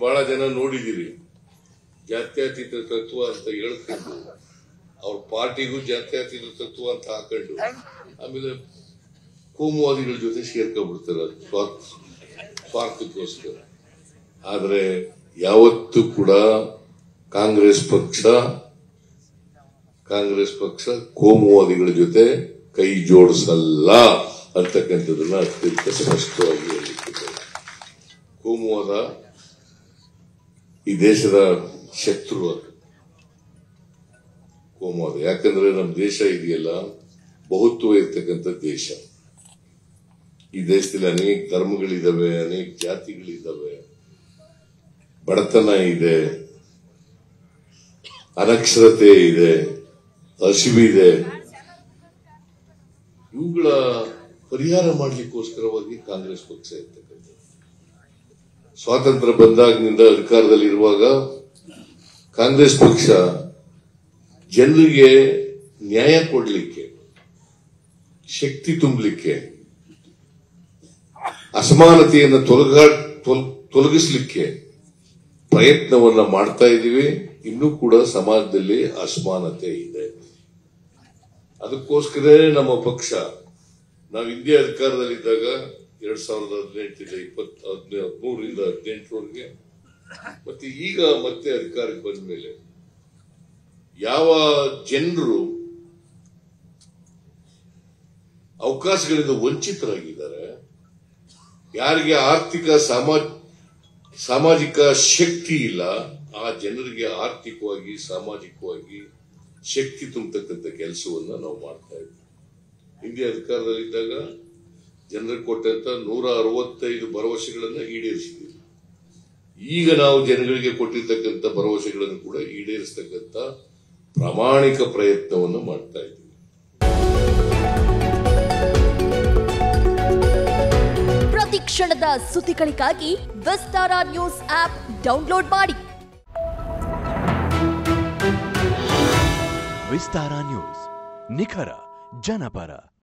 ಬಹಳ ಜನ ನೋಡಿದಿರಿ ಜಾತ್ಯತೀತ ತತ್ವ ಅಂತ ಹೇಳ್ಕೊಂಡು ಅವ್ರ ಪಾರ್ಟಿಗೂ ಜಾತ್ಯತೀತ ತತ್ವ ಅಂತ ಹಾಕೊಂಡು ಆಮೇಲೆ ಕೋಮುವಾದಿಗಳ ಜೊತೆ ಸೇರ್ಕೊಂಡ್ಬಿಡ್ತಾರೆ ಸ್ವಾರ್ಥ ಸ್ವಾರ್ಥಕ್ಕೋಸ್ಕರ ಆದ್ರೆ ಯಾವತ್ತೂ ಕೂಡ ಕಾಂಗ್ರೆಸ್ ಪಕ್ಷ ಕಾಂಗ್ರೆಸ್ ಪಕ್ಷ ಕೋಮುವಾದಿಗಳ ಜೊತೆ ಕೈ ಜೋಡಿಸಲ್ಲ ಅಂತಕ್ಕಂಥದ್ದನ್ನ ಅತ್ಯಂತ ಸ್ಪಷ್ಟವಾಗಿ ಹೇಳಿದ್ದಾರೆ ಕೋಮುವಾದ ಈ ದೇಶದ ಶತ್ರು ಅದು ಕೋಮುವಾದ ಯಾಕಂದ್ರೆ ನಮ್ಮ ದೇಶ ಇದೆಯಲ್ಲ ಬಹುತ್ವ ಇರ್ತಕ್ಕಂಥ ದೇಶ ಈ ದೇಶದಲ್ಲಿ ಅನೇಕ ಧರ್ಮಗಳಿದಾವೆ ಅನೇಕ ಜಾತಿಗಳಿದಾವೆ ಬಡತನ ಇದೆ ಅನಕ್ಷರತೆ ಇದೆ ಹಸಿವಿದೆ ಇವುಗಳ ಪರಿಹಾರ ಮಾಡಲಿಕ್ಕೋಸ್ಕರವಾಗಿ ಕಾಂಗ್ರೆಸ್ ಪಕ್ಷ ಇರ್ತಕ್ಕಂಥದ್ದು ಸ್ವಾತಂತ್ರ್ಯ ಬಂದಾಗಿನಿಂದ ಅಧಿಕಾರದಲ್ಲಿರುವಾಗ ಕಾಂಗ್ರೆಸ್ ಪಕ್ಷ ಜನರಿಗೆ ನ್ಯಾಯ ಕೊಡಲಿಕ್ಕೆ ಶಕ್ತಿ ತುಂಬಲಿಕ್ಕೆ ಅಸಮಾನತೆಯನ್ನು ತೊಲಗ ತೊಲ್- ತೊಲಗಿಸ್ಲಿಕ್ಕೆ ಪ್ರಯತ್ನವನ್ನ ಮಾಡ್ತಾ ಇದ್ದೀವಿ ಇನ್ನೂ ಕೂಡ ಸಮಾಜದಲ್ಲಿ ಅಸಮಾನತೆ ಇದೆ ಅದಕ್ಕೋಸ್ಕರ ನಮ್ಮ ಪಕ್ಷ ನಾವು ಇಂಡಿಯಾ ಅಧಿಕಾರದಲ್ಲಿದ್ದಾಗ ಎರಡ್ ಸಾವಿರದ ಹದಿನೆಂಟರಿಂದ ಇಪ್ಪತ್ ಹದಿಮೂರರಿಂದ ಹದಿನೆಂಟರವರೆಗೆ ಮತ್ತೆ ಈಗ ಮತ್ತೆ ಅಧಿಕಾರಕ್ಕೆ ಬಂದ ಮೇಲೆ ಯಾವ ಜನರು ಅವಕಾಶಗಳಿಂದ ವಂಚಿತರಾಗಿದ್ದಾರೆ ಯಾರಿಗೆ ಆರ್ಥಿಕ ಸಾಮಾಜ ಸಾಮಾಜಿಕ ಶಕ್ತಿ ಇಲ್ಲ ಆ ಜನರಿಗೆ ಆರ್ಥಿಕವಾಗಿ ಸಾಮಾಜಿಕವಾಗಿ ಶಕ್ತಿ ತುಂಬತಕ್ಕಂಥ ಕೆಲಸವನ್ನ ನಾವು ಮಾಡ್ತಾ ಇದ್ವಿ ಇಂಡಿಯಾ ಅಧಿಕಾರದಲ್ಲಿದ್ದಾಗ ಜನರಿಗೆ ಕೊಟ್ಟಂತ ನೂರ ಅರವತ್ತೈದು ಭರವಸೆಗಳನ್ನ ಈಡೇರಿಸಿದ್ದೀವಿ ಈಗ ನಾವು ಜನಗಳಿಗೆ ಕೊಟ್ಟಿರ್ತಕ್ಕಂಥ ಭರವಸೆಗಳನ್ನು ಕೂಡ ಈಡೇರಿಸತಕ್ಕಂಥ ಪ್ರಾಮಾಣಿಕ ಪ್ರಯತ್ನವನ್ನು ಮಾಡ್ತಾ ಇದ್ದೀವಿ ಪ್ರತಿ ಕ್ಷಣದ ಸುದ್ದಿಗಳಿಗಾಗಿ ವಿಸ್ತಾರ ನ್ಯೂಸ್ ಆಪ್ ಡೌನ್ಲೋಡ್ ಮಾಡಿ ವಿಸ್ತಾರ ನ್ಯೂಸ್ ನಿಖರ ಜನಪರ